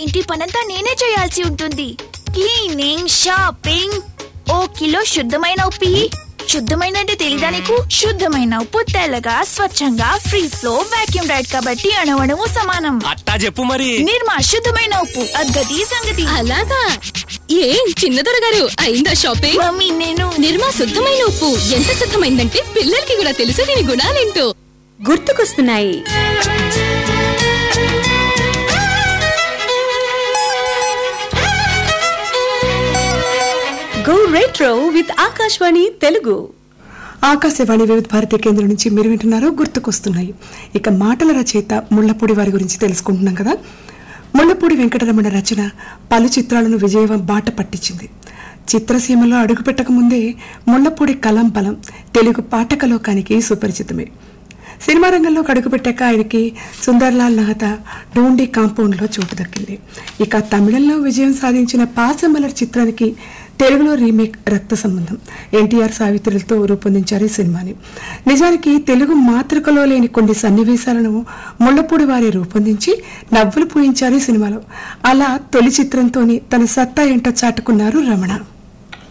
ఇంటి పనంతా నేనే చేయాల్సి ఉంటుంది క్లీనింగ్ షాపింగ్ ఓ కిలో శుద్ధమైన ఉప్పు ఇయ్యి. శుద్ధమైన అంటే తెలీదా నీకు శుద్ధమైన ఉప్పు తెల్లగా స్వచ్ఛంగా ఫ్రీ ఫ్లో వాక్యూమ్ రైడ్ కాబట్టి అణవణము సమానం అట్టా చెప్పు మరి నిర్మా శుద్ధమైన ఉప్పు అద్గతి సంగతి అలాగా ఏం చిన్నదొర గారు అయిందా షాపింగ్ మమ్మీ నేను నిర్మా శుద్ధమైన ఉప్పు ఎంత శుద్ధమైందంటే పిల్లలకి కూడా తెలుసు దీని గుణాలేంటో గుర్తుకొస్తున్నాయి go retro with Akashvani Telugu Akashvani Vividh Bharati కేంద్రం నుంచి మీరు వింటున్నారు గుర్తుకొస్తున్నాయి ఇక మాటల రచయిత ముళ్ళపూడి వారి గురించి తెలుసుకుంటున్నాం కదా ముళ్ళపూడి వెంకటరమణ రచన పలు చిత్రాలను విజయవం బాట పట్టించింది చిత్రసీమలో అడుగుపెట్టక ముందే ముళ్ళపూడి కలం బలం తెలుగు పాఠకలోకానికి సుపరిచితమే సినిమా రంగంలోకి అడుగుపెట్టాక ఆయనకి సుందర్లాల్ నహత డోండి కాంపౌండ్లో చోటు దక్కింది ఇక తమిళంలో విజయం సాధించిన పాసమలర్ చిత్రానికి తెలుగులో రీమేక్ రక్త సంబంధం ఎన్టీఆర్ సావిత్రులతో రూపొందించారు ఈ సినిమాని నిజానికి తెలుగు మాతృకలో లేని కొన్ని సన్నివేశాలను ముళ్ళపూడి వారి రూపొందించి నవ్వులు పూయించారు ఈ సినిమాలో అలా తొలి చిత్రంతోని తన సత్తా ఏంటో చాటుకున్నారు రమణ